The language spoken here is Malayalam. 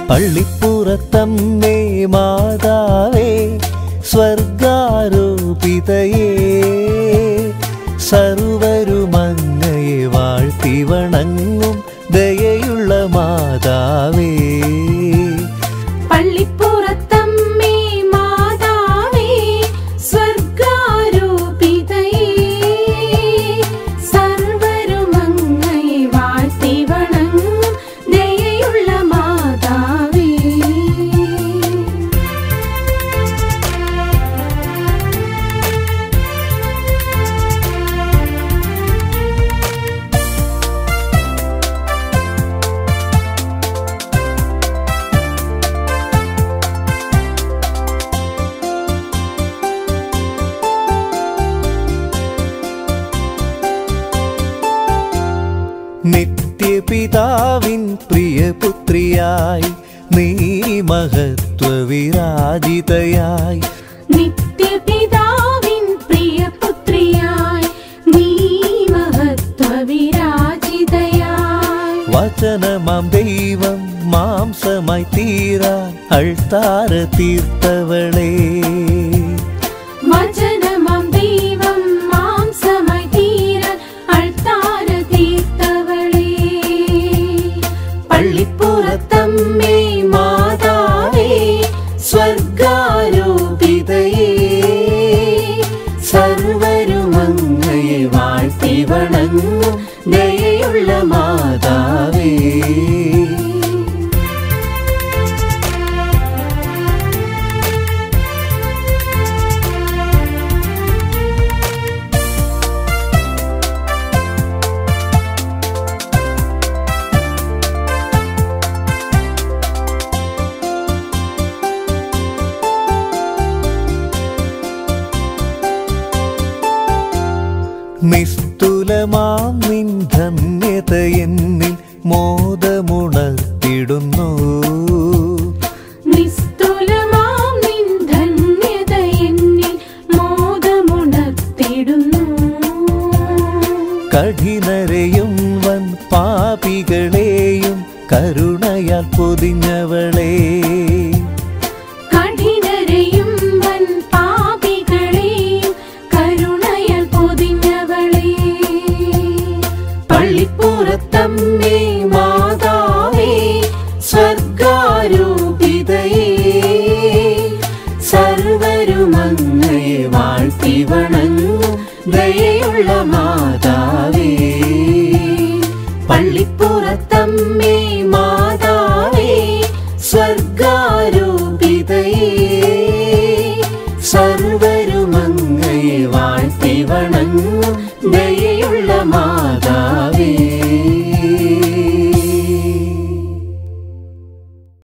പള്ളിപ്പുറത്തമ്മേ മാതാവേ സ്വർഗാരോപിതയേ സർവരുമങ്ങയെ വാഴ്ത്തി വണങ്ങും ദയയുള്ള മാതാവേ പള്ളിപ്പുറത്തമ്മേ മാതാവേ സ്വർഗാരോപിതയേ സർവരും അങ്ങയെ വാഴ്ത്തി വണങ്ങും ദയയുള്ള മാതാവേ നിത്യപിതാവിൻ പ്രിയപുത്രിയായി നീ മഹത്വവിരാജിതയായി നിത്യപിതാവിൻ പ്രിയപുത്രിയായി നീ മഹത്വവിരാജിതയായി വചനമാം ദൈവം മാംസമായി തീരാൻ അൾത്താര തീർത്തവളേ വചനമാം ദൈവം മാംസമായി തീരാൻ അൾത്താര തീർത്തവളേ പള്ളിപ്പുറത്തമ്മേ മാതാവേ സ്വർഗാരോപിതയേ സർവരും അങ്ങയെ വാഴ്ത്തി വണങ്ങും ദയയുള്ള മാതാവേ നിസ്തുലമാം നിൻ ധന്യത എന്നിൽ മോദമുണർത്തിടുന്നു നിസ്തുലമാം നിൻ ധന്യത എന്നിൽ മോദമുണർത്തിടുന്നു കഠിനരെയും വൻ പാപികളെയും കരുണയാൽ പൊതിഞ്ഞവളേ കഠിനരെയും വൻ പാപികളെയും കരുണയാൽ പൊതിഞ്ഞവളേ പള്ളിപ്പുറത്തമ്മേ മാതാവേ സ്വർഗാരൂപിതയേ സർവരും അങ്ങയെ വാഴ്ത്തി വണങ്ങും ദയയുള്ള മാതാവേ പള്ളിപ്പുറത്തമ്മേ മാതാവേ സ്വർഗാരൂപിതയേ സർവരും അങ്ങയെ വാഴ്ത്തി വണങ്ങും ദയയുള്ള മാതാവേ